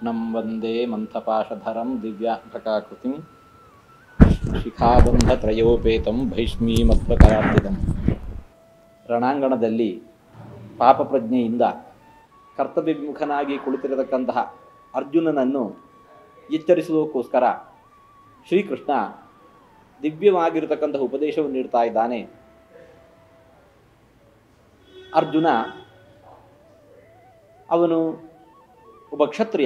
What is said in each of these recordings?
ಕೃಷ್ಣಂ ವಂದೇ ಮಂಥಪಾಶಧರಂ ದಿವ್ಯಾಭಕಾಕೃತಿಂ ಶಿಖಾಬಂಧತ್ರಯೋಪೇತಂ ಭೈಷ್ಮೀಮಧ್ವಕರಾರ್ಪಿತಂ ರಣಾಂಗಣದಲ್ಲಿ ಪಾಪಪ್ರಜ್ಞೆಯಿಂದ ಕರ್ತವ್ಯವಿಮುಖನಾಗಿ ಕುಳಿತಿರತಕ್ಕಂತಹ ಅರ್ಜುನನನ್ನು ಎಚ್ಚರಿಸುವುದಕ್ಕೋಸ್ಕರ ಶ್ರೀಕೃಷ್ಣ ದಿವ್ಯವಾಗಿರತಕ್ಕಂತಹ ಉಪದೇಶವನ್ನು ನೀಡ್ತಾ ಇದ್ದಾನೆ ಅರ್ಜುನ ಅವನು ಒಬ್ಬ ಕ್ಷತ್ರಿಯ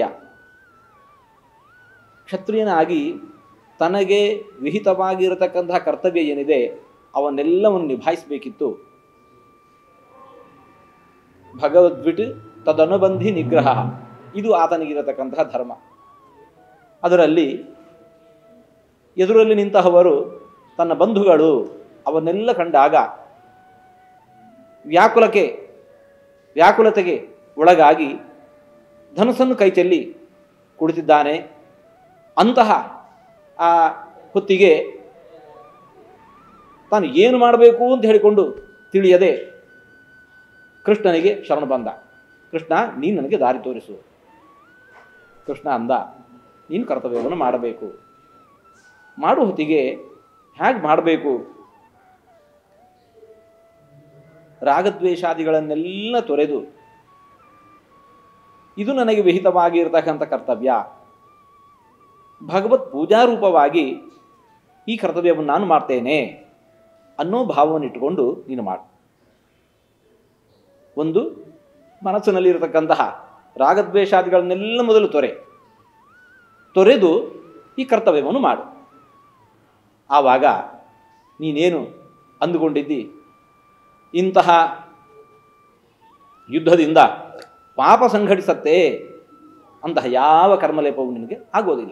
ಕ್ಷತ್ರಿಯನಾಗಿ ತನಗೆ ವಿಹಿತವಾಗಿರತಕ್ಕಂತಹ ಕರ್ತವ್ಯ ಏನಿದೆ ಅವನ್ನೆಲ್ಲವನ್ನು ನಿಭಾಯಿಸಬೇಕಿತ್ತು ಭಗವದ್ವಿಟ್ ತದನುಬಂಧಿ ನಿಗ್ರಹ ಇದು ಆತನಿಗಿರತಕ್ಕಂತಹ ಧರ್ಮ ಅದರಲ್ಲಿ ಎದುರಲ್ಲಿ ನಿಂತಹವರು ತನ್ನ ಬಂಧುಗಳು ಅವನ್ನೆಲ್ಲ ಕಂಡಾಗ ವ್ಯಾಕುಲಕ್ಕೆ ವ್ಯಾಕುಲತೆಗೆ ಒಳಗಾಗಿ ಧನುಸನ್ನು ಕೈಚೆಲ್ಲಿ ಕುಳಿತಿದ್ದಾನೆ ಅಂತಹ ಆ ಹೊತ್ತಿಗೆ ತಾನು ಏನು ಮಾಡಬೇಕು ಅಂತ ಹೇಳಿಕೊಂಡು ತಿಳಿಯದೆ ಕೃಷ್ಣನಿಗೆ ಶರಣ ಬಂದ ಕೃಷ್ಣ ನೀನು ನನಗೆ ದಾರಿ ತೋರಿಸು ಕೃಷ್ಣ ಅಂದ ನೀನು ಕರ್ತವ್ಯವನ್ನು ಮಾಡಬೇಕು ಮಾಡುವ ಹೊತ್ತಿಗೆ ಹೇಗೆ ಮಾಡಬೇಕು ರಾಗದ್ವೇಷಾದಿಗಳನ್ನೆಲ್ಲ ತೊರೆದು ಇದು ನನಗೆ ವಿಹಿತವಾಗಿರತಕ್ಕಂಥ ಕರ್ತವ್ಯ ಭಗವತ್ ಪೂಜಾರೂಪವಾಗಿ ಈ ಕರ್ತವ್ಯವನ್ನು ನಾನು ಮಾಡ್ತೇನೆ ಅನ್ನೋ ಭಾವವನ್ನು ಇಟ್ಟುಕೊಂಡು ನೀನು ಮಾಡು ಒಂದು ಮನಸ್ಸಿನಲ್ಲಿರತಕ್ಕಂತಹ ರಾಗದ್ವೇಷಾದಿಗಳನ್ನೆಲ್ಲ ಮೊದಲು ತೊರೆ ತೊರೆದು ಈ ಕರ್ತವ್ಯವನ್ನು ಮಾಡು ಆವಾಗ ನೀನೇನು ಅಂದುಕೊಂಡಿದ್ದಿ ಇಂತಹ ಯುದ್ಧದಿಂದ ಪಾಪ ಸಂಘಟಿಸತ್ತೆ ಅಂತಹ ಯಾವ ಕರ್ಮಲೇಪವು ನಿನಗೆ ಆಗೋದಿಲ್ಲ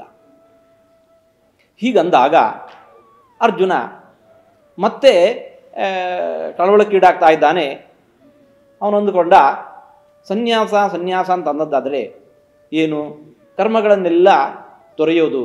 ಹೀಗಂದಾಗ ಅರ್ಜುನ ಮತ್ತೆ ಕಳವಳಕ್ಕೀಡಾಗ್ತಾ ಇದ್ದಾನೆ ಅವನು ಅಂದುಕೊಂಡ ಸನ್ಯಾಸ ಸನ್ಯಾಸ ಅಂತ ಅಂದದ್ದಾದರೆ ಏನು ಕರ್ಮಗಳನ್ನೆಲ್ಲ ತೊರೆಯೋದು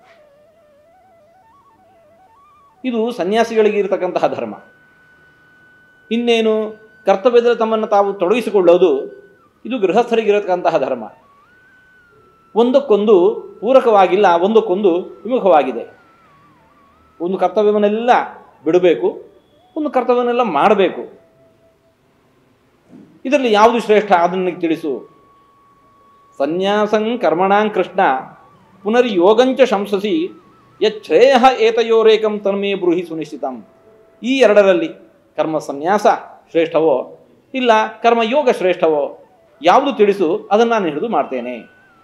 ಇದು ಸನ್ಯಾಸಿಗಳಿಗೆ ಇರತಕ್ಕಂತಹ ಧರ್ಮ ಇನ್ನೇನು ಕರ್ತವ್ಯದಲ್ಲಿ ತಮ್ಮನ್ನು ತಾವು ತೊಡಗಿಸಿಕೊಳ್ಳೋದು ಇದು ಗೃಹಸ್ಥರಿಗಿರತಕ್ಕಂತಹ ಧರ್ಮ ಒಂದಕ್ಕೊಂದು ಪೂರಕವಾಗಿಲ್ಲ ಒಂದಕ್ಕೊಂದು ವಿಮುಖವಾಗಿದೆ ಒಂದು ಕರ್ತವ್ಯವನ್ನೆಲ್ಲ ಬಿಡಬೇಕು ಒಂದು ಕರ್ತವ್ಯವನ್ನೆಲ್ಲ ಮಾಡಬೇಕು ಇದರಲ್ಲಿ ಯಾವುದು ಶ್ರೇಷ್ಠ ಅದನ್ನು ನನಗೆ ತಿಳಿಸು ಸನ್ಯಾಸಂ ಕರ್ಮಣಾಂ ಕೃಷ್ಣ ಪುನರ್ಯೋಗಂಚ ಶಂಸಸಿ ಯಚ್ಛ್ರೇಯ ಏತಯೋರೇಕಂ ತನ್ಮೇ ಬ್ರೂಹಿ ಸುನಿಶ್ಚಿತಂ ಈ ಎರಡರಲ್ಲಿ ಕರ್ಮ ಸನ್ಯಾಸ ಶ್ರೇಷ್ಠವೋ ಇಲ್ಲ ಕರ್ಮಯೋಗ ಶ್ರೇಷ್ಠವೋ ಯಾವುದು ತಿಳಿಸು ಅದನ್ನು ನಾನು ಹಿಡಿದು ಮಾಡ್ತೇನೆ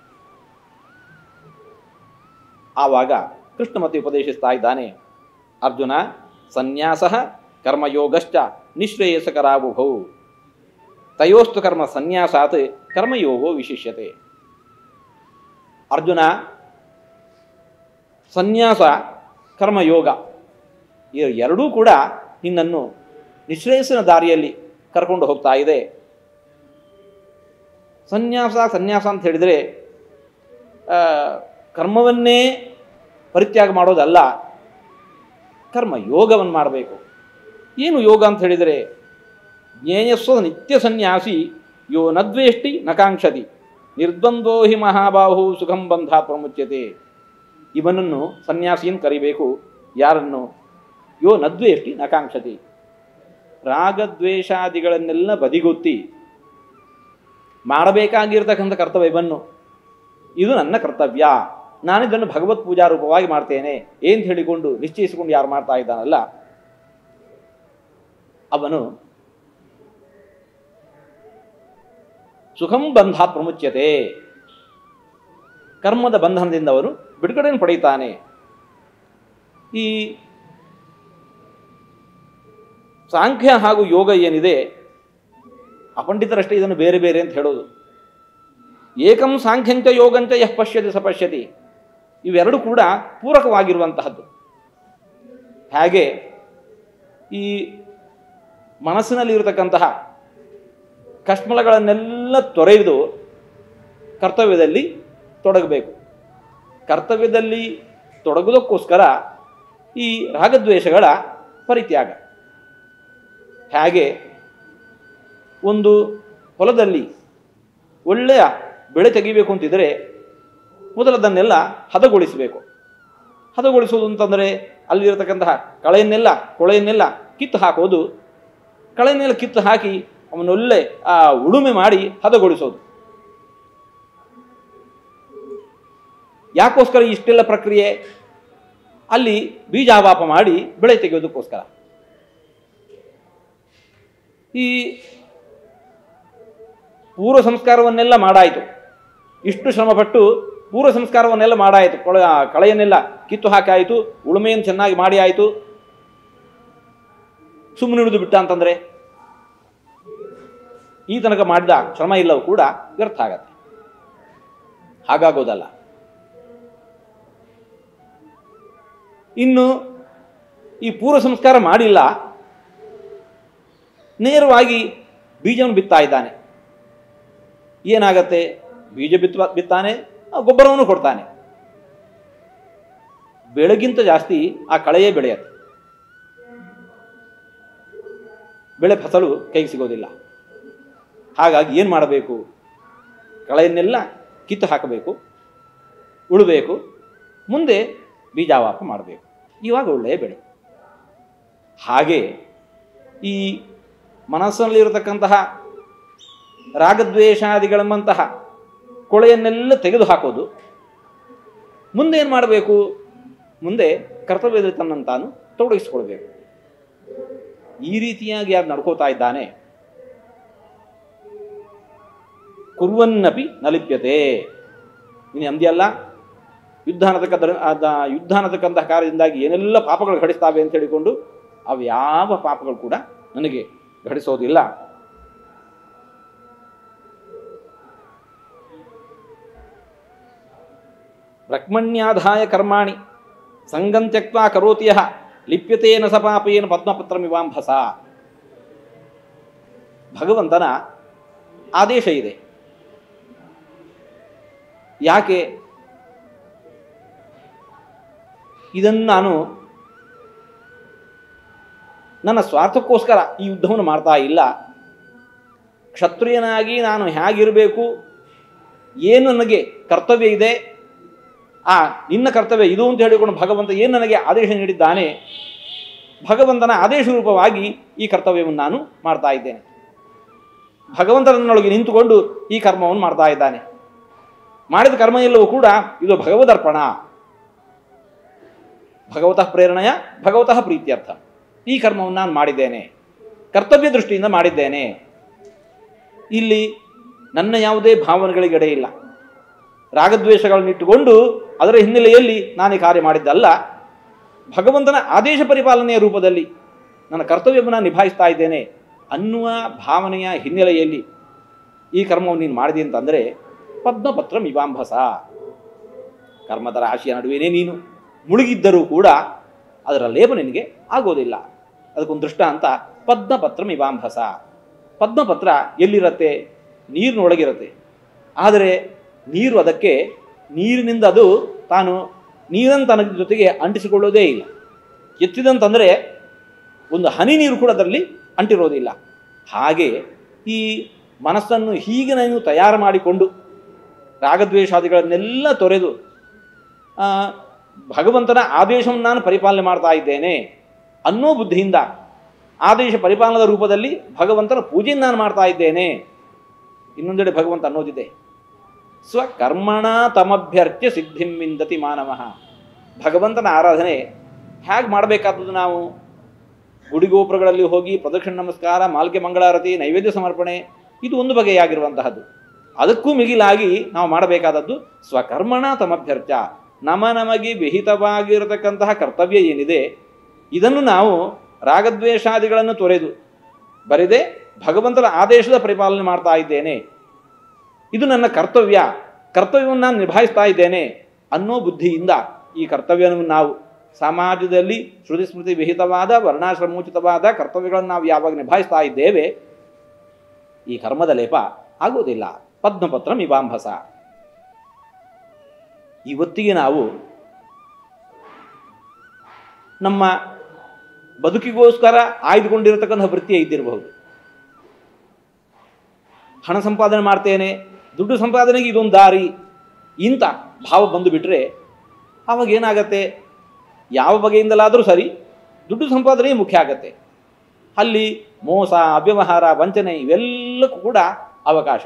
ಆವಾಗ ಕೃಷ್ಣ ಮತ್ತೆ ಉಪದೇಶಿಸ್ತಾ ಇದ್ದಾನೆ ಅರ್ಜುನ ಸನ್ಯಾಸ ಕರ್ಮಯೋಗಶ್ಚ ನಿಶ್ರೇಯಸಕರಾವುಭೌ ತಯೋಸ್ತು ಕರ್ಮ ಸನ್ಯಾಸಾತ್ ಕರ್ಮಯೋಗೋ ವಿಶಿಷ್ಯತೆ ಅರ್ಜುನ ಸನ್ಯಾಸ ಕರ್ಮಯೋಗ ಈ ಎರಡೂ ಕೂಡ ನಿನ್ನನ್ನು ನಿಶ್ರೇಯಸ್ಸಿನ ದಾರಿಯಲ್ಲಿ ಕರ್ಕೊಂಡು ಹೋಗ್ತಾ ಇದೆ ಸನ್ಯಾಸ ಸನ್ಯಾಸ ಅಂತ ಹೇಳಿದರೆ ಕರ್ಮವನ್ನೇ ಪರಿತ್ಯಾಗ ಮಾಡೋದಲ್ಲ ಕರ್ಮ ಯೋಗವನ್ನು ಮಾಡಬೇಕು ಏನು ಯೋಗ ಅಂತ ಹೇಳಿದರೆ ಜ್ಞೇಯಸ್ವ ನಿತ್ಯ ಸನ್ಯಾಸಿ ಯೋ ನದ್ವೇಷ್ಟಿ ನಕಾಂಕ್ಷತಿ ನಿರ್ದ್ವಂದ್ವೋ ಹಿ ಮಹಾಬಾಹು ಸುಖಂ ಬಂಧಾತ್ ಪ್ರಮುಚ್ಯತೆ ಇವನನ್ನು ಸನ್ಯಾಸಿಯನ್ನು ಕರಿಬೇಕು ಯಾರನ್ನು ಯೋ ನದ್ವೇಷ್ಟಿ ನಕಾಂಕ್ಷತಿ ರಾಗದ್ವೇಷಾದಿಗಳನ್ನೆಲ್ಲ ಬದಿಗೊತ್ತಿ ಮಾಡಬೇಕಾಗಿರ್ತಕ್ಕಂಥ ಕರ್ತವ್ಯವನ್ನು ಇದು ನನ್ನ ಕರ್ತವ್ಯ ನಾನಿದನ್ನು ಭಗವತ್ ಪೂಜಾ ರೂಪವಾಗಿ ಮಾಡ್ತೇನೆ ಏನು ಹೇಳಿಕೊಂಡು ನಿಶ್ಚಯಿಸಿಕೊಂಡು ಯಾರು ಮಾಡ್ತಾ ಇದ್ದಾನಲ್ಲ ಅವನು ಸುಖಂ ಬಂಧ ಪ್ರಮುಚ್ಯತೆ ಕರ್ಮದ ಬಂಧನದಿಂದ ಅವನು ಬಿಡುಗಡೆಯನ್ನು ಪಡೆಯುತ್ತಾನೆ ಈ ಸಾಂಖ್ಯ ಹಾಗೂ ಯೋಗ ಏನಿದೆ ಅಪಂಡಿತರಷ್ಟೇ ಇದನ್ನು ಬೇರೆ ಬೇರೆ ಅಂತ ಹೇಳೋದು ಏಕಂ ಸಾಂಖ್ಯಂಚ ಯೋಗಂಚ ಯಃ ಪಶ್ಯತಿ ಸಪಶ್ಯತಿ ಇವೆರಡು ಕೂಡ ಪೂರಕವಾಗಿರುವಂತಹದ್ದು ಹಾಗೆ ಈ ಮನಸ್ಸಿನಲ್ಲಿರತಕ್ಕಂತಹ ಕಷ್ಮಲಗಳನ್ನೆಲ್ಲ ತೊರೆದು ಕರ್ತವ್ಯದಲ್ಲಿ ತೊಡಗಬೇಕು ಕರ್ತವ್ಯದಲ್ಲಿ ತೊಡಗುವುದಕ್ಕೋಸ್ಕರ ಈ ರಾಗದ್ವೇಷಗಳ ಪರಿತ್ಯಾಗ ಹಾಗೆ ಒಂದು ಹೊಲದಲ್ಲಿ ಒಳ್ಳೆಯ ಬೆಳೆ ತೆಗಿಬೇಕು ಅಂತಿದ್ರೆ ಮೊದಲದನ್ನೆಲ್ಲ ಹದಗೊಳಿಸಬೇಕು ಹದಗೊಳಿಸೋದು ಅಂತಂದರೆ ಅಲ್ಲಿರತಕ್ಕಂತಹ ಕಳೆಯನ್ನೆಲ್ಲ ಕೊಳೆಯನ್ನೆಲ್ಲ ಕಿತ್ತು ಹಾಕೋದು ಕಳೆಯನ್ನೆಲ್ಲ ಕಿತ್ತು ಹಾಕಿ ಅವನೊಳ್ಳೆ ಆ ಉಳುಮೆ ಮಾಡಿ ಹದಗೊಳಿಸೋದು ಯಾಕೋಸ್ಕರ ಇಷ್ಟೆಲ್ಲ ಪ್ರಕ್ರಿಯೆ ಅಲ್ಲಿ ಬೀಜಾವಾಪ ಮಾಡಿ ಬೆಳೆ ತೆಗೆಯೋದಕ್ಕೋಸ್ಕರ ಈ ಪೂರ್ವ ಸಂಸ್ಕಾರವನ್ನೆಲ್ಲ ಮಾಡಾಯಿತು ಇಷ್ಟು ಶ್ರಮಪಟ್ಟು ಪೂರ್ವ ಸಂಸ್ಕಾರವನ್ನೆಲ್ಲ ಮಾಡಾಯಿತು ಕೊಳ ಕಳೆಯನ್ನೆಲ್ಲ ಕಿತ್ತು ಹಾಕಾಯಿತು ಉಳುಮೆಯನ್ನು ಚೆನ್ನಾಗಿ ಮಾಡಿ ಆಯಿತು ಸುಮ್ಮನೆ ಹಿಡಿದು ಬಿಟ್ಟ ಅಂತಂದರೆ ಈ ತನಕ ಮಾಡಿದ ಶ್ರಮ ಇಲ್ಲವೂ ಕೂಡ ವ್ಯರ್ಥ ಆಗತ್ತೆ ಹಾಗಾಗೋದಲ್ಲ ಇನ್ನು ಈ ಪೂರ್ವ ಸಂಸ್ಕಾರ ಮಾಡಿಲ್ಲ ನೇರವಾಗಿ ಬೀಜವನ್ನು ಬಿತ್ತಾ ಇದ್ದಾನೆ ಏನಾಗತ್ತೆ ಬೀಜ ಬಿತ್ತ ಬಿತ್ತಾನೆ ಆ ಗೊಬ್ಬರವನ್ನು ಕೊಡ್ತಾನೆ ಬೆಳೆಗಿಂತ ಜಾಸ್ತಿ ಆ ಕಳೆಯೇ ಬೆಳೆಯತ್ತೆ ಬೆಳೆ ಫಸಲು ಕೈಗೆ ಸಿಗೋದಿಲ್ಲ ಹಾಗಾಗಿ ಏನು ಮಾಡಬೇಕು ಕಳೆಯನ್ನೆಲ್ಲ ಕಿತ್ತು ಹಾಕಬೇಕು ಉಳಬೇಕು ಮುಂದೆ ಬೀಜಾವಾಪ ಮಾಡಬೇಕು ಇವಾಗ ಒಳ್ಳೆಯ ಬೆಳೆ ಹಾಗೆ ಈ ಮನಸ್ಸಲ್ಲಿರತಕ್ಕಂತಹ ರಾಗದ್ವೇಷಾದಿಗಳೆಂಬಂತಹ ಕೊಳೆಯನ್ನೆಲ್ಲ ತೆಗೆದು ಹಾಕೋದು ಮುಂದೆ ಏನು ಮಾಡಬೇಕು ಮುಂದೆ ಕರ್ತವ್ಯದಲ್ಲಿ ತನ್ನನ್ನು ತಾನು ತೊಡಗಿಸಿಕೊಳ್ಬೇಕು ಈ ರೀತಿಯಾಗಿ ಯಾರು ನಡ್ಕೋತಾ ಇದ್ದಾನೆ ಕುರ್ವನ್ನಪಿ ನಲಿಪ್ಯತೆ ನೀನು ಅಂದ್ಯಲ್ಲ ಯುದ್ಧ ಅನ್ನತಕ್ಕ ಯುದ್ಧ ಅನ್ನತಕ್ಕಂತಹ ಕಾರ್ಯದಿಂದಾಗಿ ಏನೆಲ್ಲ ಪಾಪಗಳು ಘಟಿಸ್ತಾವೆ ಅಂತ ಹೇಳಿಕೊಂಡು ಅವು ಯಾವ ಪಾಪಗಳು ಕೂಡ ನನಗೆ ಘಟಿಸೋದಿಲ್ಲ ಬ್ರಹ್ಮಣ್ಯಾಧಾಯ ಕರ್ಮಾಣಿ ಸಂಗಂ ತ್ಯಕ್ವಾ ಕರೋತಿಯ ಲಿಪ್ಯತೇನ ಸ ಪಾಪೇನ ಪದ್ಮಪತ್ರಮಿವಾಂಭಸ ಭಗವಂತನ ಆದೇಶ ಇದೆ ಯಾಕೆ ಇದನ್ನು ನಾನು ನನ್ನ ಸ್ವಾರ್ಥಕ್ಕೋಸ್ಕರ ಈ ಯುದ್ಧವನ್ನು ಮಾಡ್ತಾ ಇಲ್ಲ ಕ್ಷತ್ರಿಯನಾಗಿ ನಾನು ಹೇಗಿರಬೇಕು ಏನು ನನಗೆ ಕರ್ತವ್ಯ ಇದೆ ಆ ನಿನ್ನ ಕರ್ತವ್ಯ ಇದು ಅಂತ ಹೇಳಿಕೊಂಡು ಭಗವಂತ ಏನು ನನಗೆ ಆದೇಶ ನೀಡಿದ್ದಾನೆ ಭಗವಂತನ ಆದೇಶ ರೂಪವಾಗಿ ಈ ಕರ್ತವ್ಯವನ್ನು ನಾನು ಮಾಡ್ತಾ ಇದ್ದೇನೆ ಭಗವಂತನೊಳಗೆ ನಿಂತುಕೊಂಡು ಈ ಕರ್ಮವನ್ನು ಮಾಡ್ತಾ ಇದ್ದಾನೆ ಮಾಡಿದ ಕರ್ಮ ಎಲ್ಲವೂ ಕೂಡ ಇದು ಭಗವದರ್ಪಣ ಭಗವತಃ ಪ್ರೇರಣೆಯ ಭಗವತಃ ಪ್ರೀತ್ಯರ್ಥ ಈ ಕರ್ಮವನ್ನು ನಾನು ಮಾಡಿದ್ದೇನೆ ಕರ್ತವ್ಯ ದೃಷ್ಟಿಯಿಂದ ಮಾಡಿದ್ದೇನೆ ಇಲ್ಲಿ ನನ್ನ ಯಾವುದೇ ಭಾವನೆಗಳಿಗೆಡೆ ಇಲ್ಲ ರಾಗದ್ವೇಷಗಳನ್ನು ಇಟ್ಟುಕೊಂಡು ಅದರ ಹಿನ್ನೆಲೆಯಲ್ಲಿ ನಾನು ಈ ಕಾರ್ಯ ಮಾಡಿದ್ದಲ್ಲ ಭಗವಂತನ ಆದೇಶ ಪರಿಪಾಲನೆಯ ರೂಪದಲ್ಲಿ ನನ್ನ ಕರ್ತವ್ಯವನ್ನು ನಿಭಾಯಿಸ್ತಾ ಇದ್ದೇನೆ ಅನ್ನುವ ಭಾವನೆಯ ಹಿನ್ನೆಲೆಯಲ್ಲಿ ಈ ಕರ್ಮವನ್ನು ನೀನು ಮಾಡಿದೆ ಅಂತಂದರೆ ಪದ್ಮಪತ್ರ ಮಿವಾಂಭಸ ಕರ್ಮದ ರಾಶಿಯ ನಡುವೆನೇ ನೀನು ಮುಳುಗಿದ್ದರೂ ಕೂಡ ಅದರ ಲೇಪ ನಿನಗೆ ಆಗೋದಿಲ್ಲ ಅದಕ್ಕೊಂದು ದೃಷ್ಟ ಅಂತ ಪದ್ಮಪತ್ರ ಮಿವಾಂಭಸ ಪದ್ಮಪತ್ರ ಎಲ್ಲಿರತ್ತೆ ನೀರಿನೊಳಗಿರುತ್ತೆ ಆದರೆ ನೀರು ಅದಕ್ಕೆ ನೀರಿನಿಂದ ಅದು ತಾನು ನೀರನ್ನು ತನ್ನ ಜೊತೆಗೆ ಅಂಟಿಸಿಕೊಳ್ಳೋದೇ ಇಲ್ಲ ಎತ್ತಿದಂತಂದರೆ ಒಂದು ಹನಿ ನೀರು ಕೂಡ ಅದರಲ್ಲಿ ಅಂಟಿರೋದಿಲ್ಲ ಹಾಗೆ ಈ ಮನಸ್ಸನ್ನು ಹೀಗೆ ನಾನು ತಯಾರು ಮಾಡಿಕೊಂಡು ರಾಗದ್ವೇಷಾದಿಗಳನ್ನೆಲ್ಲ ತೊರೆದು ಆ, ಭಗವಂತನ ಆದೇಶವನ್ನು ನಾನು ಪರಿಪಾಲನೆ ಮಾಡ್ತಾ ಇದ್ದೇನೆ ಅನ್ನೋ ಬುದ್ಧಿಯಿಂದ ಆದೇಶ ಪರಿಪಾಲನದ ರೂಪದಲ್ಲಿ ಭಗವಂತನ ಪೂಜೆಯನ್ನು ನಾನು ಮಾಡ್ತಾ ಇದ್ದೇನೆ ಇನ್ನೊಂದೆಡೆ ಭಗವಂತ ಅನ್ನೋದಿದೆ ಸ್ವಕರ್ಮಣ ತಮಭ್ಯರ್ಚ್ಯ ಸಿದ್ಧಿಂ ವಿಂದತಿ ಮಾನವ ಭಗವಂತನ ಆರಾಧನೆ ಹೇಗೆ ಮಾಡಬೇಕಾದದ್ದು ನಾವು ಗುಡಿಗೋಪುರಗಳಲ್ಲಿ ಹೋಗಿ ಪ್ರದಕ್ಷಿಣ ನಮಸ್ಕಾರ ಮಾಲ್ಕೆ ಮಂಗಳಾರತಿ ನೈವೇದ್ಯ ಸಮರ್ಪಣೆ ಇದು ಒಂದು ಬಗೆಯಾಗಿರುವಂತಹದ್ದು ಅದಕ್ಕೂ ಮಿಗಿಲಾಗಿ ನಾವು ಮಾಡಬೇಕಾದದ್ದು ಸ್ವಕರ್ಮಣ ತಮಭ್ಯರ್ಚ ನಮ ನಮಗೆ ವಿಹಿತವಾಗಿರತಕ್ಕಂತಹ ಕರ್ತವ್ಯ ಏನಿದೆ ಇದನ್ನು ನಾವು ರಾಗದ್ವೇಷಾದಿಗಳನ್ನು ತೊರೆದು ಬರೆದೇ ಭಗವಂತನ ಆದೇಶದ ಪರಿಪಾಲನೆ ಮಾಡ್ತಾ ಇದ್ದೇನೆ ಇದು ನನ್ನ ಕರ್ತವ್ಯ ಕರ್ತವ್ಯವನ್ನು ನಾನು ನಿಭಾಯಿಸ್ತಾ ಇದ್ದೇನೆ ಅನ್ನೋ ಬುದ್ಧಿಯಿಂದ ಈ ಕರ್ತವ್ಯವನ್ನು ನಾವು ಸಮಾಜದಲ್ಲಿ ಶ್ರುತಿ ಸ್ಮೃತಿ ವಿಹಿತವಾದ ವರ್ಣಾಶ್ರಮೋಚಿತವಾದ ಕರ್ತವ್ಯಗಳನ್ನು ನಾವು ಯಾವಾಗ ನಿಭಾಯಿಸ್ತಾ ಇದ್ದೇವೆ ಈ ಕರ್ಮದ ಲೇಪ ಆಗೋದಿಲ್ಲ ಪದ್ಮಪತ್ರ ಮಿವಾಂಭಸ ಇವತ್ತಿಗೆ ನಾವು ನಮ್ಮ ಬದುಕಿಗೋಸ್ಕರ ಆಯ್ದುಕೊಂಡಿರತಕ್ಕಂಥ ವೃತ್ತಿಯೇ ಇದ್ದಿರಬಹುದು ಹಣ ಸಂಪಾದನೆ ಮಾಡ್ತೇನೆ ದುಡ್ಡು ಸಂಪಾದನೆಗೆ ಇದೊಂದು ದಾರಿ ಇಂಥ ಭಾವ ಬಂದು ಬಿಟ್ಟರೆ ಆವಾಗ ಏನಾಗತ್ತೆ ಯಾವ ಬಗೆಯಿಂದಲಾದರೂ ಸರಿ ದುಡ್ಡು ಸಂಪಾದನೆ ಮುಖ್ಯ ಆಗತ್ತೆ ಅಲ್ಲಿ ಮೋಸ ಅವ್ಯವಹಾರ ವಂಚನೆ ಇವೆಲ್ಲಕ್ಕೂ ಕೂಡ ಅವಕಾಶ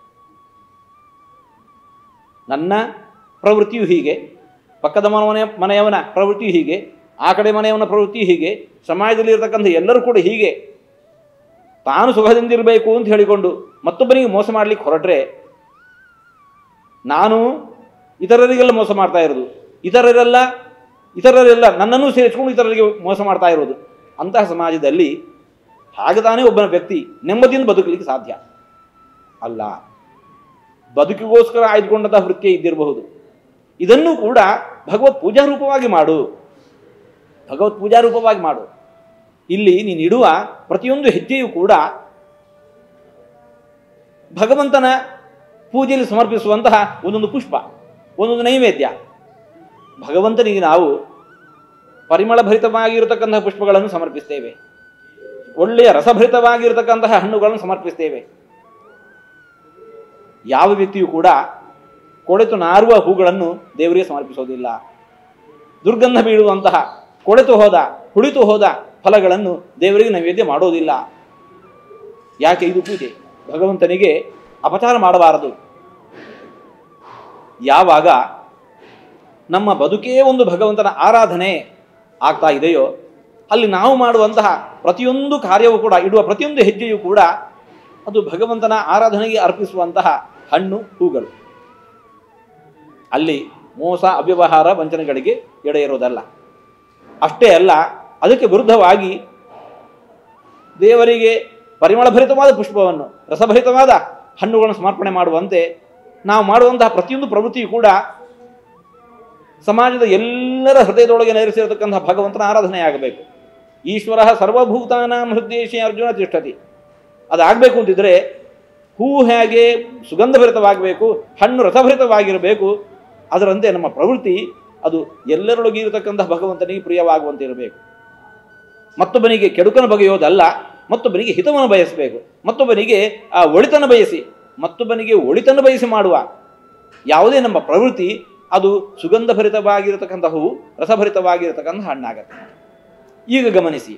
ನನ್ನ ಪ್ರವೃತ್ತಿಯು ಹೀಗೆ ಪಕ್ಕದ ಮನೆ ಮನೆಯವನ ಪ್ರವೃತ್ತಿಯು ಹೀಗೆ ಆ ಕಡೆ ಮನೆಯವನ ಪ್ರವೃತ್ತಿಯು ಹೀಗೆ ಸಮಾಜದಲ್ಲಿ ಇರತಕ್ಕಂಥ ಎಲ್ಲರೂ ಕೂಡ ಹೀಗೆ ತಾನು ಸುಖದಿಂದಿರಬೇಕು ಅಂತ ಹೇಳಿಕೊಂಡು ಮತ್ತೊಬ್ಬನಿಗೆ ಮೋಸ ಮಾಡಲಿಕ್ಕೆ ಹೊರಟ್ರೆ ನಾನು ಇತರರಿಗೆಲ್ಲ ಮೋಸ ಮಾಡ್ತಾ ಇರೋದು ಇತರರೆಲ್ಲ ಇತರರೆಲ್ಲ ನನ್ನನ್ನು ಸೇರಿಸ್ಕೊಂಡು ಇತರರಿಗೆ ಮೋಸ ಮಾಡ್ತಾ ಇರೋದು ಅಂತಹ ಸಮಾಜದಲ್ಲಿ ಹಾಗೆ ತಾನೇ ಒಬ್ಬನ ವ್ಯಕ್ತಿ ನೆಮ್ಮದಿಯಿಂದ ಬದುಕಲಿಕ್ಕೆ ಸಾಧ್ಯ ಅಲ್ಲ ಬದುಕಿಗೋಸ್ಕರ ಆಯ್ದುಕೊಂಡಂತಹ ವೃತ್ತಿ ಇದ್ದಿರಬಹುದು ಇದನ್ನು ಕೂಡ ಭಗವತ್ ಪೂಜಾ ರೂಪವಾಗಿ ಮಾಡು ಭಗವತ್ ಪೂಜಾ ರೂಪವಾಗಿ ಮಾಡು ಇಲ್ಲಿ ನೀನು ಇಡುವ ಪ್ರತಿಯೊಂದು ಹೆಜ್ಜೆಯೂ ಕೂಡ ಭಗವಂತನ ಪೂಜೆಯಲ್ಲಿ ಸಮರ್ಪಿಸುವಂತಹ ಒಂದೊಂದು ಪುಷ್ಪ ಒಂದೊಂದು ನೈವೇದ್ಯ ಭಗವಂತನಿಗೆ ನಾವು ಪರಿಮಳ ಭರಿತವಾಗಿರತಕ್ಕಂತಹ ಪುಷ್ಪಗಳನ್ನು ಸಮರ್ಪಿಸ್ತೇವೆ ಒಳ್ಳೆಯ ರಸಭರಿತವಾಗಿರತಕ್ಕಂತಹ ಹಣ್ಣುಗಳನ್ನು ಸಮರ್ಪಿಸ್ತೇವೆ ಯಾವ ವ್ಯಕ್ತಿಯೂ ಕೂಡ ಕೊಳೆತು ನಾರುವ ಹೂಗಳನ್ನು ದೇವರಿಗೆ ಸಮರ್ಪಿಸೋದಿಲ್ಲ ದುರ್ಗಂಧ ಬೀಳುವಂತಹ ಕೊಳೆತು ಹೋದ ಹುಳಿತು ಹೋದ ಫಲಗಳನ್ನು ದೇವರಿಗೆ ನೈವೇದ್ಯ ಮಾಡೋದಿಲ್ಲ ಯಾಕೆ ಇದು ಪೂಜೆ ಭಗವಂತನಿಗೆ ಅಪಚಾರ ಮಾಡಬಾರದು ಯಾವಾಗ ನಮ್ಮ ಬದುಕೇ ಒಂದು ಭಗವಂತನ ಆರಾಧನೆ ಆಗ್ತಾ ಇದೆಯೋ ಅಲ್ಲಿ ನಾವು ಮಾಡುವಂತಹ ಪ್ರತಿಯೊಂದು ಕಾರ್ಯವೂ ಕೂಡ ಇಡುವ ಪ್ರತಿಯೊಂದು ಹೆಜ್ಜೆಯೂ ಕೂಡ ಅದು ಭಗವಂತನ ಆರಾಧನೆಗೆ ಅರ್ಪಿಸುವಂತಹ ಹಣ್ಣು ಹೂಗಳು ಅಲ್ಲಿ ಮೋಸ ಅವ್ಯವಹಾರ ವಂಚನೆಗಳಿಗೆ ಎಡೆ ಇರೋದಲ್ಲ ಅಷ್ಟೇ ಅಲ್ಲ ಅದಕ್ಕೆ ವಿರುದ್ಧವಾಗಿ ದೇವರಿಗೆ ಪರಿಮಳಭರಿತವಾದ ಪುಷ್ಪವನ್ನು ರಸಭರಿತವಾದ ಹಣ್ಣುಗಳನ್ನು ಸಮರ್ಪಣೆ ಮಾಡುವಂತೆ ನಾವು ಮಾಡುವಂತಹ ಪ್ರತಿಯೊಂದು ಪ್ರವೃತ್ತಿಯು ಕೂಡ ಸಮಾಜದ ಎಲ್ಲರ ಹೃದಯದೊಳಗೆ ನೆಲೆಸಿರತಕ್ಕಂತಹ ಭಗವಂತನ ಆರಾಧನೆಯಾಗಬೇಕು ಈಶ್ವರ ಸರ್ವಭೂತಾನಾಂ ಹೃದಯೇಶಿ ಅರ್ಜುನ ತಿಷ್ಠತಿ ಅದಾಗಬೇಕು ಅಂತಿದ್ರೆ ಹೂ ಹೇಗೆ ಸುಗಂಧಭರಿತವಾಗಬೇಕು ಹಣ್ಣು ರಸಭರಿತವಾಗಿರಬೇಕು ಅದರಂತೆ ನಮ್ಮ ಪ್ರವೃತ್ತಿ ಅದು ಎಲ್ಲರೊಳಗೆ ಇರತಕ್ಕಂತಹ ಭಗವಂತನಿಗೆ ಪ್ರಿಯವಾಗುವಂತೆ ಇರಬೇಕು ಮತ್ತೊಬ್ಬನಿಗೆ ಕೆಡುಕನ ಬಗೆಯೋದಲ್ಲ ಮತ್ತೊಬ್ಬನಿಗೆ ಹಿತವನ್ನು ಬಯಸಬೇಕು ಮತ್ತೊಬ್ಬನಿಗೆ ಆ ಒಳಿತನ ಬಯಸಿ ಮತ್ತೊಬ್ಬನಿಗೆ ಒಳಿತನ್ನು ಬಯಸಿ ಮಾಡುವ ಯಾವುದೇ ನಮ್ಮ ಪ್ರವೃತ್ತಿ ಅದು ಸುಗಂಧಭರಿತವಾಗಿರತಕ್ಕಂಥ ಹೂವು ರಸಭರಿತವಾಗಿರತಕ್ಕಂಥ ಹಣ್ಣಾಗತ್ತೆ ಈಗ ಗಮನಿಸಿ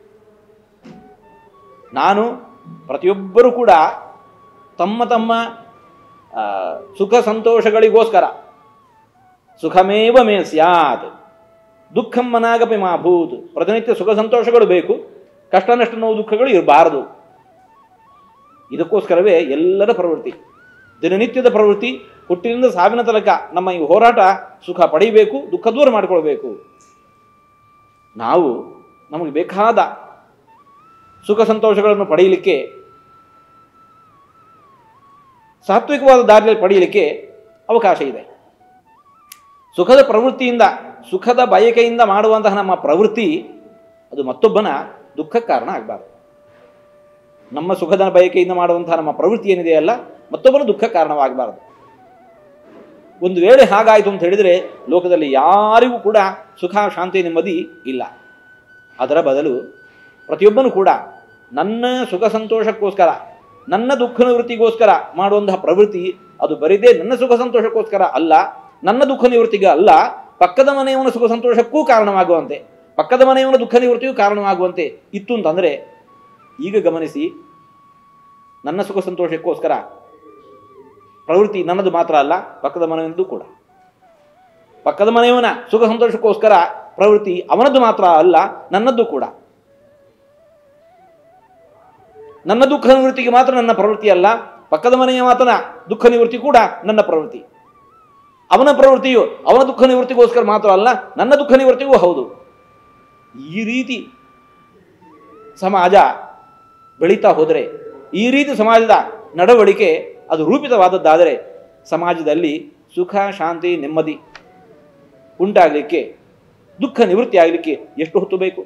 ನಾನು ಪ್ರತಿಯೊಬ್ಬರೂ ಕೂಡ ತಮ್ಮ ತಮ್ಮ ಆ, ಸುಖ ಸಂತೋಷಗಳಿಗೋಸ್ಕರ ಸುಖಮೇವ ಮೇ ಸ್ಯಾತ್ ದುಃಖಂ ಮನಾಗಪಿ ಮಾ ಭೂತ್ ಪ್ರತಿನಿತ್ಯ ಸುಖ ಸಂತೋಷಗಳು ಬೇಕು ಕಷ್ಟ ನಷ್ಟ ನೋವು ದುಃಖಗಳು ಇರಬಾರದು ಇದಕ್ಕೋಸ್ಕರವೇ ಎಲ್ಲರ ಪ್ರವೃತ್ತಿ ದಿನನಿತ್ಯದ ಪ್ರವೃತ್ತಿ ಹುಟ್ಟಿನಿಂದ ಸಾವಿನ ತನಕ ನಮ್ಮ ಈ ಹೋರಾಟ ಸುಖ ಪಡೆಯಬೇಕು ದುಃಖ ದೂರ ಮಾಡಿಕೊಳ್ಬೇಕು ನಾವು ನಮಗೆ ಬೇಕಾದ ಸುಖ ಸಂತೋಷಗಳನ್ನು ಪಡೆಯಲಿಕ್ಕೆ ಸಾತ್ವಿಕವಾದ ದಾರಿಯಲ್ಲಿ ಪಡೆಯಲಿಕ್ಕೆ ಅವಕಾಶ ಇದೆ ಸುಖದ ಪ್ರವೃತ್ತಿಯಿಂದ ಸುಖದ ಬಯಕೆಯಿಂದ ಮಾಡುವಂತಹ ನಮ್ಮ ಪ್ರವೃತ್ತಿ ಅದು ಮತ್ತೊಬ್ಬನ ದುಃಖಕ್ಕೆ ಕಾರಣ ಆಗಬಾರ್ದು ನಮ್ಮ ಸುಖದ ಬಯಕೆಯಿಂದ ಮಾಡುವಂತಹ ನಮ್ಮ ಪ್ರವೃತ್ತಿ ಏನಿದೆಯಲ್ಲ ಮತ್ತೊಬ್ಬನ ದುಃಖ ಕಾರಣವಾಗಬಾರದು ಒಂದು ವೇಳೆ ಹಾಗಾಯಿತು ಅಂತ ಹೇಳಿದರೆ ಲೋಕದಲ್ಲಿ ಯಾರಿಗೂ ಕೂಡ ಸುಖ ಶಾಂತಿ ನೆಮ್ಮದಿ ಇಲ್ಲ ಅದರ ಬದಲು ಪ್ರತಿಯೊಬ್ಬನು ಕೂಡ ನನ್ನ ಸುಖ ಸಂತೋಷಕ್ಕೋಸ್ಕರ ನನ್ನ ದುಃಖ ನಿವೃತ್ತಿಗೋಸ್ಕರ ಮಾಡುವಂತಹ ಪ್ರವೃತ್ತಿ ಅದು ಬರಿದೇ ನನ್ನ ಸುಖ ಸಂತೋಷಕ್ಕೋಸ್ಕರ ಅಲ್ಲ ನನ್ನ ದುಃಖ ನಿವೃತ್ತಿಗೆ ಅಲ್ಲ ಪಕ್ಕದ ಮನೆಯವನ ಸುಖ ಸಂತೋಷಕ್ಕೂ ಕಾರಣವಾಗುವಂತೆ ಪಕ್ಕದ ಮನೆಯವನ ದುಃಖ ನಿವೃತ್ತಿಗೂ ಕಾರಣವಾಗುವಂತೆ ಇತ್ತು ಅಂತಂದರೆ ಈಗ ಗಮನಿಸಿ ನನ್ನ ಸುಖ ಸಂತೋಷಕ್ಕೋಸ್ಕರ ಪ್ರವೃತ್ತಿ ನನ್ನದು ಮಾತ್ರ ಅಲ್ಲ ಪಕ್ಕದ ಮನೆಯವನದು ಕೂಡ ಪಕ್ಕದ ಮನೆಯವನ ಸುಖ ಸಂತೋಷಕ್ಕೋಸ್ಕರ ಪ್ರವೃತ್ತಿ ಅವನದ್ದು ಮಾತ್ರ ಅಲ್ಲ ನನ್ನದ್ದು ಕೂಡ ನನ್ನ ದುಃಖ ನಿವೃತ್ತಿಗೆ ಮಾತ್ರ ನನ್ನ ಪ್ರವೃತ್ತಿ ಅಲ್ಲ ಪಕ್ಕದ ಮನೆಯ ಮಾತನ ದುಃಖ ನಿವೃತ್ತಿ ಕೂಡ ನನ್ನ ಪ್ರವೃತ್ತಿ ಅವನ ಪ್ರವೃತ್ತಿಯು ಅವನ ದುಃಖ ನಿವೃತ್ತಿಗೋಸ್ಕರ ಮಾತ್ರ ಅಲ್ಲ ನನ್ನ ದುಃಖ ನಿವೃತ್ತಿಗೂ ಹೌದು ಈ ರೀತಿ ಸಮಾಜ ಬೆಳೀತಾ ಹೋದರೆ ಈ ರೀತಿ ಸಮಾಜದ ನಡವಳಿಕೆ ಅದು ರೂಪಿತವಾದದ್ದಾದರೆ ಸಮಾಜದಲ್ಲಿ ಸುಖ ಶಾಂತಿ ನೆಮ್ಮದಿ ಉಂಟಾಗಲಿಕ್ಕೆ ದುಃಖ ನಿವೃತ್ತಿ ಆಗಲಿಕ್ಕೆ ಎಷ್ಟು ಹೊತ್ತು ಬೇಕು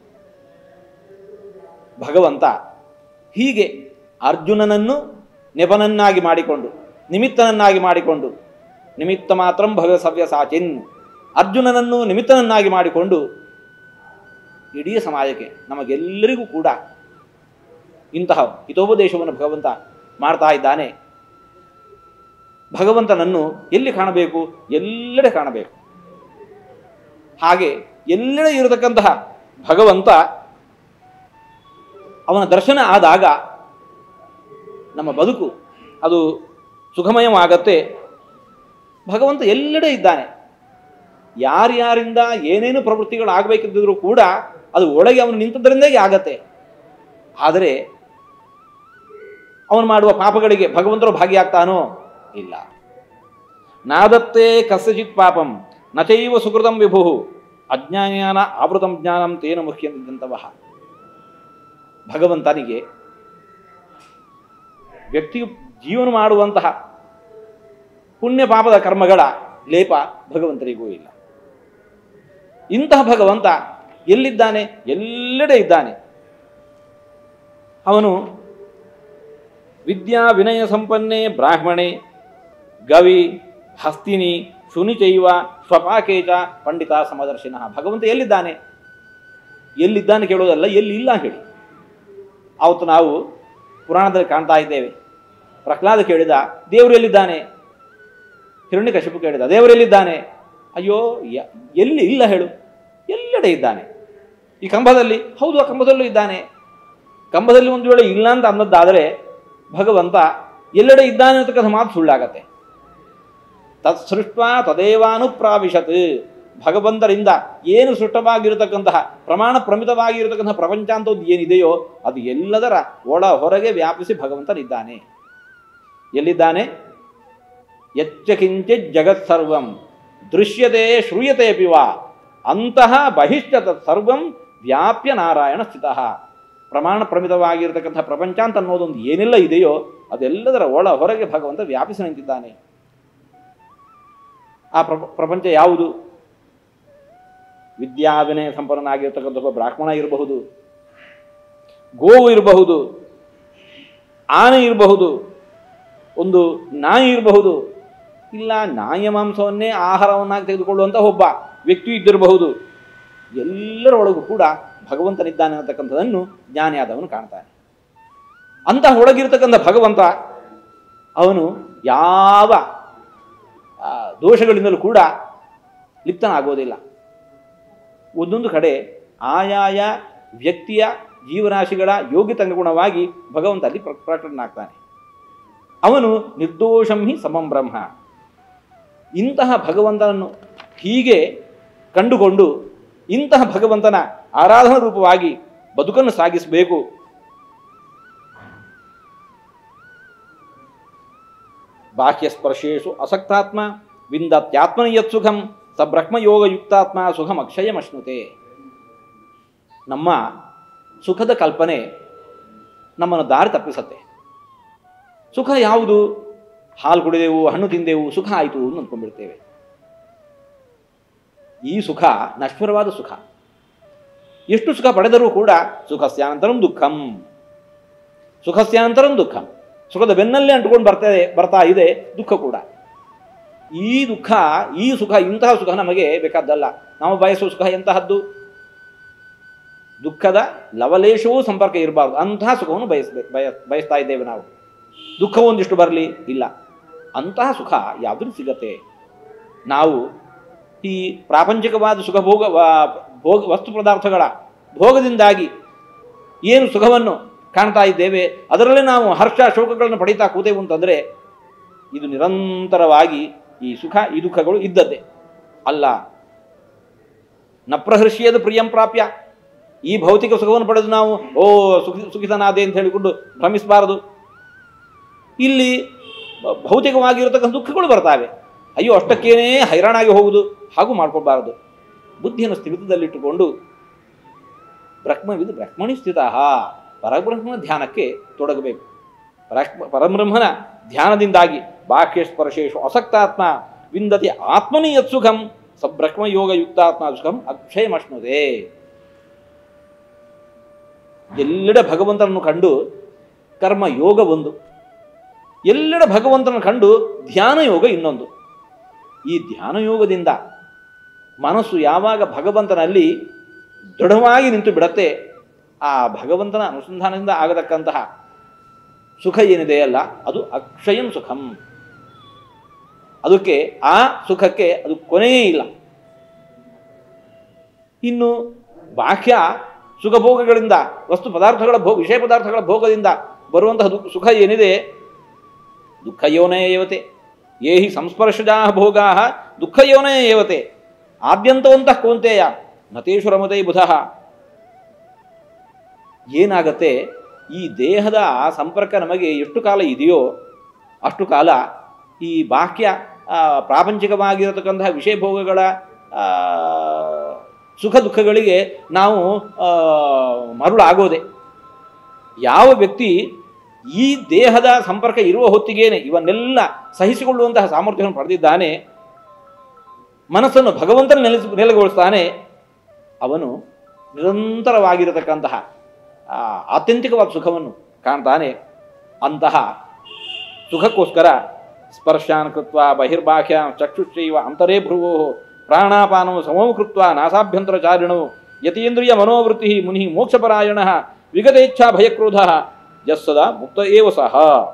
ಭಗವಂತ ಹೀಗೆ ಅರ್ಜುನನನ್ನು ನೆಪನನ್ನಾಗಿ ಮಾಡಿಕೊಂಡು ನಿಮಿತ್ತನನ್ನಾಗಿ ಮಾಡಿಕೊಂಡು ನಿಮಿತ್ತ ಮಾತ್ರಂ ಭವ್ಯ ಸವ್ಯ ಸಾಚಿನ್ ಅರ್ಜುನನನ್ನು ನಿಮಿತ್ತನನ್ನಾಗಿ ಮಾಡಿಕೊಂಡು ಇಡೀ ಸಮಾಜಕ್ಕೆ ನಮಗೆಲ್ಲರಿಗೂ ಕೂಡ ಇಂತಹ ಹಿತೋಪದೇಶವನ್ನು ಭಗವಂತ ಮಾಡ್ತಾ ಇದ್ದಾನೆ ಭಗವಂತನನ್ನು ಎಲ್ಲಿ ಕಾಣಬೇಕು ಎಲ್ಲೆಡೆ ಕಾಣಬೇಕು ಹಾಗೆ ಎಲ್ಲೆಡೆ ಇರತಕ್ಕಂತಹ ಭಗವಂತ ಅವನ ದರ್ಶನ ಆದಾಗ ನಮ್ಮ ಬದುಕು ಅದು ಸುಖಮಯವಾಗತ್ತೆ ಭಗವಂತ ಎಲ್ಲೆಡೆ ಇದ್ದಾನೆ ಯಾರ್ಯಾರಿಂದ ಏನೇನು ಪ್ರವೃತ್ತಿಗಳು ಆಗಬೇಕಿದ್ದರೂ ಕೂಡ ಅದು ಒಳಗೆ ಅವನು ನಿಂತದ್ರಿಂದಾಗಿ ಆಗತ್ತೆ ಆದರೆ ಅವನು ಮಾಡುವ ಪಾಪಗಳಿಗೆ ಭಗವಂತರು ಭಾಗಿಯಾಗ್ತಾನೋ ಇಲ್ಲ ನಾದತ್ತೇ ಕಸ್ಯಚಿತ್ ಪಾಪಂ ನಚೈವ ಸುಕೃತಂ ವಿಭು ಅಜ್ಞಾನ ಆವೃತಂ ಜ್ಞಾನಂ ತೇನ ಮುಖ್ಯಂತವಹ ಭಗವಂತನಿಗೆ ವ್ಯಕ್ತಿಯು ಜೀವನ ಮಾಡುವಂತಹ ಪುಣ್ಯ ಪಾಪದ ಕರ್ಮಗಳ ಲೇಪ ಭಗವಂತನಿಗೂ ಇಲ್ಲ ಇಂತಹ ಭಗವಂತ ಎಲ್ಲಿದ್ದಾನೆ ಎಲ್ಲೆಡೆ ಇದ್ದಾನೆ ಅವನು ವಿದ್ಯಾ ವಿನಯ ಸಂಪನ್ನೆ ಬ್ರಾಹ್ಮಣೆ ಗವಿ ಹಸ್ತಿನಿ ಶುನಿಚೈವ ಸ್ವಪಾಕೇಚ ಪಂಡಿತ ಸಮದರ್ಶಿನ ಭಗವಂತ ಎಲ್ಲಿದ್ದಾನೆ ಎಲ್ಲಿದ್ದಾನೆ ಕೇಳೋದಲ್ಲ ಎಲ್ಲಿ ಇಲ್ಲ ಹೇಳಿ ಅವತ್ತು ನಾವು ಪುರಾಣದಲ್ಲಿ ಕಾಣ್ತಾ ಇದ್ದೇವೆ ಪ್ರಹ್ಲಾದ ಕೇಳಿದ ದೇವರು ಎಲ್ಲಿದ್ದಾನೆ ಹಿರಣ್ಯಕಶಿಪು ಕೇಳಿದ ದೇವರು ಎಲ್ಲಿದ್ದಾನೆ ಅಯ್ಯೋ ಯ- ಎಲ್ಲಿ ಇಲ್ಲ ಹೇಳು ಎಲ್ಲೆಡೆ ಇದ್ದಾನೆ ಈ ಕಂಬದಲ್ಲಿ ಹೌದು ಆ ಕಂಬದಲ್ಲೂ ಇದ್ದಾನೆ ಕಂಬದಲ್ಲಿ ಒಂದು ವೇಳೆ ಇಲ್ಲ ಅಂತ ಅನ್ನೋದಾದರೆ ಭಗವಂತ ಎಲ್ಲೆಡೆ ಇದ್ದಾನೆ ಅಂತಕ್ಕಂಥ ಮಾತು ಸುಳ್ಳಾಗತ್ತೆ ತತ್ ಸೃಷ್ಟ ತದೇವಾನುಪ್ರಾವಿಶತ್ ಭಗವಂತರಿಂದ ಏನು ಸೃಷ್ಟವಾಗಿರತಕ್ಕಂತಹ ಪ್ರಮಾಣ ಪ್ರಮಿತವಾಗಿರತಕ್ಕಂತಹ ಪ್ರಪಂಚ ಅಂತ ಒಂದು ಏನಿದೆಯೋ ಅದು ಎಲ್ಲದರ ಒಳ ಹೊರಗೆ ವ್ಯಾಪಿಸಿ ಭಗವಂತನಿದ್ದಾನೆ ಎಲ್ಲಿದ್ದಾನೆ ಯಚ್ಚ ಕಿಂಚಿತ್ ಜಗತ್ ಸರ್ವಂ ದೃಶ್ಯತೆ ಶ್ರೂಯತೆ ಪಿವ ಅಂತಹ ಬಹಿಷ್ಠ ತತ್ ಸರ್ವಂ ವ್ಯಾಪ್ಯ ನಾರಾಯಣ ಸ್ಥಿತಃ ಪ್ರಮಾಣ ಪ್ರಮಿತವಾಗಿರತಕ್ಕಂಥ ಪ್ರಪಂಚ ಅಂತ ಅನ್ನೋದೊಂದು ಏನೆಲ್ಲ ಇದೆಯೋ ಅದೆಲ್ಲದರ ಒಳ ಹೊರಗೆ ಭಗವಂತ ವ್ಯಾಪಿಸಿ ನಿಂತಿದ್ದಾನೆ ಆ ಪ್ರಪ- ಪ್ರಪಂಚ ಯಾವುದು ವಿದ್ಯಾವಿನಯ ಸಂಪನ್ನನಾಗಿರ್ತಕ್ಕಂಥ ಒಬ್ಬ ಬ್ರಾಹ್ಮಣ ಇರಬಹುದು ಗೋವು ಇರಬಹುದು ಆನೆ ಇರಬಹುದು ಒಂದು ನಾಯಿ ಇರಬಹುದು ಇಲ್ಲ ನಾಯಿಯ ಮಾಂಸವನ್ನೇ ಆಹಾರವನ್ನಾಗಿ ತೆಗೆದುಕೊಳ್ಳುವಂಥ ಒಬ್ಬ ವ್ಯಕ್ತಿ ಇದ್ದಿರಬಹುದು ಎಲ್ಲರ ಒಳಗೂ ಕೂಡ ಭಗವಂತನಿದ್ದಾನೆ ಅನ್ನತಕ್ಕಂಥದ್ದನ್ನು ಜ್ಞಾನಿಯಾದವನು ಕಾಣ್ತಾನೆ ಅಂತಹ ಒಳಗಿರ್ತಕ್ಕಂಥ ಭಗವಂತ ಅವನು ಯಾವ ಆ, ದೋಷಗಳಿಂದಲೂ ಕೂಡ ಲಿಪ್ತನಾಗೋದಿಲ್ಲ ಒಂದೊಂದು ಕಡೆ ಆಯಾಯ ವ್ಯಕ್ತಿಯ ಜೀವರಾಶಿಗಳ ಯೋಗ್ಯತನುಗುಣವಾಗಿ ಭಗವಂತ ಅಲ್ಲಿ ಪ್ರ- ಪ್ರಕಟನಾಗ್ತಾನೆ ಅವನು ನಿರ್ದೋಷಂ ಹಿ ಸಮಂ ಬ್ರಹ್ಮ ಇಂತಹ ಭಗವಂತನನ್ನು ಹೀಗೆ ಕಂಡುಕೊಂಡು ಇಂತಹ ಭಗವಂತನ ಆರಾಧನಾ ರೂಪವಾಗಿ ಬದುಕನ್ನು ಸಾಗಿಸಬೇಕು ಬಾಹ್ಯಸ್ಪರ್ಶೇಶು ಅಸಕ್ತಾತ್ಮ ವಿಂದತ್ಯಾತ್ಮನಿ ಯತ್ ಸುಖಂ ಸ ಬ್ರಹ್ಮಯೋಗಯುಕ್ತಾತ್ಮ ಸುಖಂ ಅಕ್ಷಯಮಶ್ನುತೆ ನಮ್ಮ ಸುಖದ ಕಲ್ಪನೆ ನಮ್ಮನ್ನು ದಾರಿ ತಪ್ಪಿಸತ್ತೆ ಸುಖ ಯಾವುದು ಹಾಲು ಕುಡಿದೆವು ಹಣ್ಣು ತಿಂದೆವು ಸುಖ ಆಯಿತು ಅಂತ ಅಂದ್ಕೊಂಡ್ಬಿಡ್ತೇವೆ ಈ ಸುಖ ನಶ್ವರವಾದ ಸುಖ ಎಷ್ಟು ಸುಖ ಪಡೆದರೂ ಕೂಡ ಸುಖಸ್ಯಾನಂತರಂ ದುಃಖಂ ಸುಖಸ್ಯಾನಂತರಂ ದುಃಖಂ ಸುಖದ ಬೆನ್ನಲ್ಲೇ ಅಂಟುಕೊಂಡು ಬರ್ತದೆ ಬರ್ತಾ ಇದೆ ದುಃಖ ಕೂಡ ಈ ದುಃಖ ಈ ಸುಖ ಇಂತಹ ಸುಖ ನಮಗೆ ಬೇಕಾದ್ದಲ್ಲ ನಾವು ಬಯಸುವ ಸುಖ ಎಂತಹದ್ದು ದುಃಖದ ಲವಲೇಶವೂ ಸಂಪರ್ಕ ಇರಬಾರ್ದು ಅಂತಹ ಸುಖವನ್ನು ಬಯಸ್ಬೇಕು ಬಯ ಬಯಸ್ತಾ ಇದ್ದೇವೆ ನಾವು ದುಃಖ ಒಂದಿಷ್ಟು ಬರಲಿ ಇಲ್ಲ ಅಂತಹ ಸುಖ ಯಾವುದೂ ಸಿಗತ್ತೆ ನಾವು ಈ ಪ್ರಾಪಂಚಿಕವಾದ ಸುಖ ಭೋಗ ವಾ- ಭೋಗ ವಸ್ತು ಪದಾರ್ಥಗಳ ಭೋಗದಿಂದಾಗಿ ಏನು ಸುಖವನ್ನು ಕಾಣ್ತಾ ಇದ್ದೇವೆ ಅದರಲ್ಲೇ ನಾವು ಹರ್ಷ ಶೋಕಗಳನ್ನು ಪಡೀತಾ ಕೂತೇವು ಅಂತಂದರೆ ಇದು ನಿರಂತರವಾಗಿ ಈ ಸುಖ ಈ ದುಃಖಗಳು ಇದ್ದದ್ದೇ ಅಲ್ಲ ನ ಪ್ರಹೃಷ್ಯದ ಪ್ರಿಯಂ ಪ್ರಾಪ್ಯ ಈ ಭೌತಿಕ ಸುಖವನ್ನು ಪಡೆದು ನಾವು ಓ ಸುಖಿ ಸುಖಿತನಾದೆ ಅಂತ ಹೇಳಿಕೊಂಡು ಭ್ರಮಿಸಬಾರದು ಇಲ್ಲಿ ಭ- ಭೌತಿಕವಾಗಿರತಕ್ಕಂಥ ದುಃಖಗಳು ಬರ್ತಾವೆ ಅಯ್ಯೋ ಅಷ್ಟಕ್ಕೇನೇ ಹೈರಾಣಾಗಿ ಹೋಗುವುದು ಹಾಗೂ ಮಾಡ್ಕೊಳ್ಬಾರದು ಬುದ್ಧಿಯನ್ನು ಸ್ಥಿಮಿತದಲ್ಲಿಟ್ಟುಕೊಂಡು ಬ್ರಹ್ಮವಿದು ಬ್ರಹ್ಮಣಿ ಸ್ಥಿತ ಪರಬ್ರಹ್ಮನ ಧ್ಯಾನಕ್ಕೆ ತೊಡಗಬೇಕು ಪರಕ್- ಪರಬ್ರಹ್ಮನ ಧ್ಯಾನದಿಂದಾಗಿ ಬಾಹ್ಯ ಸ್ಪರ್ಶೇಶು ಅಸಕ್ತಾತ್ಮ ವಿಂದತಿ ಆತ್ಮನಿ ಯತ್ ಸುಖಂ ಸ ಬ್ರಹ್ಮಯೋಗ ಯುಕ್ತಾತ್ಮ ಸುಖಂ ಅಕ್ಷಯಮಶ್ನುದೆ ಎಲ್ಲೆಡೆ ಭಗವಂತನನ್ನು ಕಂಡು ಕರ್ಮ ಯೋಗ ಒಂದು ಎಲ್ಲೆಡೆ ಭಗವಂತನನ್ನು ಕಂಡು ಧ್ಯಾನ ಯೋಗ ಇನ್ನೊಂದು ಈ ಧ್ಯಾನ ಯೋಗದಿಂದ ಮನಸ್ಸು ಯಾವಾಗ ಭಗವಂತನಲ್ಲಿ ದೃಢವಾಗಿ ನಿಂತು ಬಿಡತ್ತೆ ಆ ಭಗವಂತನ ಅನುಸಂಧಾನದಿಂದ ಆಗತಕ್ಕಂತಹ ಸುಖ ಏನಿದೆಯಲ್ಲ ಅದು ಅಕ್ಷಯಂ ಸುಖಂ ಅದಕ್ಕೆ ಆ ಸುಖಕ್ಕೆ ಅದು ಕೊನೆಯೇ ಇಲ್ಲ ಇನ್ನು ಬಾಹ್ಯ ಸುಖಭೋಗಗಳಿಂದ ವಸ್ತು ಪದಾರ್ಥಗಳ ಭೋಗ ವಿಷಯ ಪದಾರ್ಥಗಳ ಭೋಗದಿಂದ ಬರುವಂತಹ ದು- ಸುಖ ಏನಿದೆ ದುಃಖಯೋನೇ ಏವತೆ ಯೇ ಹಿ ಸಂಸ್ಪರ್ಶಜಾ ಭೋಗಾ ದುಃಖಯೋನೇ ಏವತೆ ಆದ್ಯಂತವಂತಃ ಕೌಂತೆಯ ನತೇಶು ರಮತೆ ಬುಧಃ ಏನಾಗತ್ತೆ ಈ ದೇಹದ ಸಂಪರ್ಕ ನಮಗೆ ಎಷ್ಟು ಕಾಲ ಇದೆಯೋ ಅಷ್ಟು ಕಾಲ ಈ ಬಾಹ್ಯ ಆ, ಪ್ರಾಪಂಚಿಕವಾಗಿರತಕ್ಕಂತಹ ವಿಷಯ ಭೋಗಗಳ ಆ, ಸುಖ ದುಃಖಗಳಿಗೆ ನಾವು ಆ, ಮರುಳಾಗೋದೆ ಯಾವ ವ್ಯಕ್ತಿ ಈ ದೇಹದ ಸಂಪರ್ಕ ಇರುವ ಹೊತ್ತಿಗೇನೆ ಇವನ್ನೆಲ್ಲ ಸಹಿಸಿಕೊಳ್ಳುವಂತಹ ಸಾಮರ್ಥ್ಯವನ್ನು ಪಡೆದಿದ್ದಾನೆ ಮನಸ್ಸನ್ನು ಭಗವಂತನ ನೆಲೆಸಿ ನೆಲೆಗೊಳಿಸ್ತಾನೆ ಅವನು ನಿರಂತರವಾಗಿರತಕ್ಕಂತಹ ಆ, ಆತ್ಯಂತಿಕವಾದ ಸುಖವನ್ನು ಕಾಣ್ತಾನೆ ಅಂತಹ ಸುಖಕ್ಕೋಸ್ಕರ ಸ್ಪರ್ಶಾನ್ ಕೃತ್ವ ಬಹಿರ್ಬಾಹ್ಯ ಚಕ್ಷುಶ್ಚೈವ ಅಂತರೇ ಭ್ರುವೋ ಪ್ರಾಣಾಪಾನವು ಸಮೋ ಕೃತ್ವ ನಾಸಾಭ್ಯಂತರಚಾರಿಣವು ಯತೀಂದ್ರಿಯ ಮನೋವೃತ್ತಿ ಮುನಿ ಮೋಕ್ಷಪರಾಯಣ ವಿಗತೇಚ್ಛಾ ಭಯಕ್ರೋಧ ಯಸ್ಸದ ಮುಕ್ತ ಏವ ಸಹ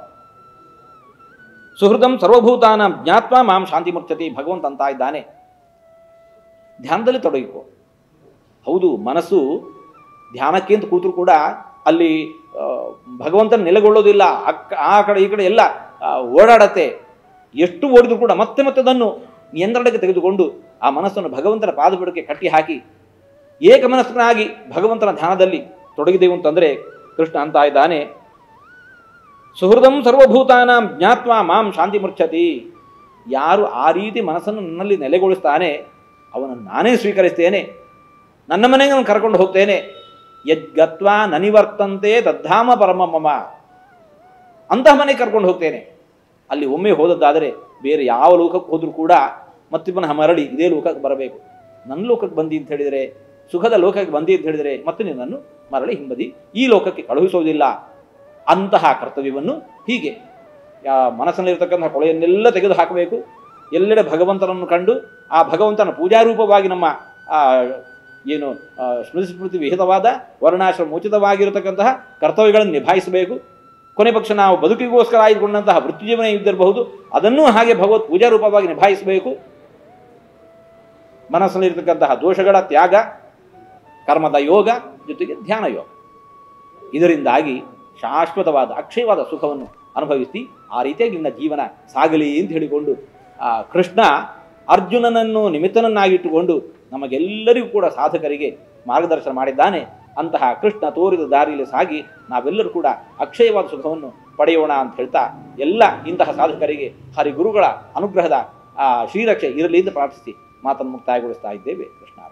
ಸುಹೃದಂ ಸರ್ವಭೂತಾನ ಜ್ಞಾತ್ವ ಮಾಂ ಶಾಂತಿ ಮುಚ್ಚತಿ ಭಗವಂತ ಅಂತ ಇದ್ದಾನೆ ಧ್ಯಾನದಲ್ಲಿ ತೊಡಗಿಕೋ ಹೌದು ಮನಸ್ಸು ಧ್ಯಾನಕ್ಕೆ ಅಂತ ಕೂತರು ಕೂಡ ಅಲ್ಲಿ ಆ, ಭಗವಂತನ ನೆಲೆಗೊಳ್ಳೋದಿಲ್ಲ ಅಕ್ಕ ಆ ಕಡೆ ಈ ಕಡೆ ಎಲ್ಲ ಆ, ಓಡಾಡತ್ತೆ ಎಷ್ಟು ಓಡಿದ್ರು ಕೂಡ ಮತ್ತೆ ಮತ್ತೆ ಅದನ್ನು ನಿಯಂತ್ರಣಕ್ಕೆ ತೆಗೆದುಕೊಂಡು ಆ ಮನಸ್ಸನ್ನು ಭಗವಂತನ ಪಾದಪೀಠಕ್ಕೆ ಕಟ್ಟಿ ಹಾಕಿ ಏಕಮನಸ್ಕನಾಗಿ ಭಗವಂತನ ಧ್ಯಾನದಲ್ಲಿ ತೊಡಗಿದೆವು ಅಂತಂದರೆ ಕೃಷ್ಣ ಅಂತ ಇದ್ದಾನೆ ಸುಹೃದಂ ಸರ್ವಭೂತಾನಾಂ ಜ್ಞಾತ್ವ ಮಾಂ ಶಾಂತಿ ಮುಚ್ಚತಿ ಯಾರು ಆ ರೀತಿ ಮನಸ್ಸನ್ನು ನನ್ನಲ್ಲಿ ನೆಲೆಗೊಳಿಸ್ತಾನೆ ಅವನನ್ನು ನಾನೇ ಸ್ವೀಕರಿಸ್ತೇನೆ ನನ್ನ ಮನೆಗೆ ನಾನು ಕರ್ಕೊಂಡು ಹೋಗ್ತೇನೆ ಯದ್ಗತ್ವ ನನಿವರ್ತಂತೆ ತದ್ಧಾಮ ಪರಮ ಮಮ ಅಂತಹ ಮನೆಗೆ ಕರ್ಕೊಂಡು ಹೋಗ್ತೇನೆ ಅಲ್ಲಿ ಒಮ್ಮೆ ಹೋದದ್ದಾದರೆ ಬೇರೆ ಯಾವ ಲೋಕಕ್ಕೆ ಹೋದರೂ ಕೂಡ ಮತ್ತೆ ಪುನಃ ಮರಳಿ ಇದೇ ಲೋಕಕ್ಕೆ ಬರಬೇಕು ನನ್ನ ಲೋಕಕ್ಕೆ ಬಂದಿ ಅಂತ ಹೇಳಿದರೆ ಸುಖದ ಲೋಕಕ್ಕೆ ಬಂದಿ ಅಂತ ಹೇಳಿದರೆ ಮತ್ತೆ ನಿನ್ನನ್ನು ಮರಳಿ ಹಿಂಬದಿ ಈ ಲೋಕಕ್ಕೆ ಕಳುಹಿಸೋದಿಲ್ಲ ಅಂತಹ ಕರ್ತವ್ಯವನ್ನು ಹೀಗೆ ಯಾ ಮನಸ್ಸಿನಲ್ಲಿರ್ತಕ್ಕಂಥ ಕೊಳೆಯನ್ನೆಲ್ಲ ತೆಗೆದು ಹಾಕಬೇಕು ಎಲ್ಲೆಡೆ ಭಗವಂತನನ್ನು ಕಂಡು ಆ ಭಗವಂತನ ಪೂಜಾರೂಪವಾಗಿ ನಮ್ಮ ಆ ಏನು ಆ, ಸ್ಮೃತಿ ಸ್ಮೃತಿ ವಿಹಿತವಾದ ವರ್ಣಾಶ್ರಮ ಉಚಿತವಾಗಿರತಕ್ಕಂತಹ ಕರ್ತವ್ಯಗಳನ್ನು ನಿಭಾಯಿಸಬೇಕು ಕೊನೆ ಪಕ್ಷ ನಾವು ಬದುಕಿಗೋಸ್ಕರ ಆಯ್ದುಕೊಂಡಂತಹ ವೃತ್ತಿ ಜೀವನ ಇದ್ದಿರಬಹುದು ಅದನ್ನೂ ಹಾಗೆ ಭಗವತ್ ಪೂಜಾರೂಪವಾಗಿ ನಿಭಾಯಿಸಬೇಕು ಮನಸ್ಸಿನಲ್ಲಿರ್ತಕ್ಕಂತಹ ದೋಷಗಳ ತ್ಯಾಗ ಕರ್ಮದ ಯೋಗ ಜೊತೆಗೆ ಧ್ಯಾನ ಯೋಗ ಇದರಿಂದಾಗಿ ಶಾಶ್ವತವಾದ ಅಕ್ಷಯವಾದ ಸುಖವನ್ನು ಅನುಭವಿಸಿ ಆ ರೀತಿಯಾಗಿ ನಿನ್ನ ಜೀವನ ಸಾಗಲಿ ಅಂತ ಹೇಳಿಕೊಂಡು ಆ ಕೃಷ್ಣ ಅರ್ಜುನನನ್ನು ನಿಮಿತ್ತನನ್ನಾಗಿಟ್ಟುಕೊಂಡು ನಮಗೆಲ್ಲರಿಗೂ ಕೂಡ ಸಾಧಕರಿಗೆ ಮಾರ್ಗದರ್ಶನ ಮಾಡಿದ್ದಾನೆ ಅಂತಹ ಕೃಷ್ಣ ತೋರಿದ ದಾರಿಯಲ್ಲಿ ಸಾಗಿ ನಾವೆಲ್ಲರೂ ಕೂಡ ಅಕ್ಷಯವಾದ ಸುಖವನ್ನು ಪಡೆಯೋಣ ಅಂತ ಹೇಳ್ತಾ ಎಲ್ಲ ಇಂತಹ ಸಾಧಕರಿಗೆ ಹರಿಗುರುಗಳ ಅನುಗ್ರಹದ ಆ ಶ್ರೀರಕ್ಷೆ ಇರಲಿ ಎಂದು ಪ್ರಾರ್ಥಿಸಿ ಮಾತನ್ನು ಮುಕ್ತಾಯಗೊಳಿಸ್ತಾ ಇದ್ದೇವೆ ಕೃಷ್ಣ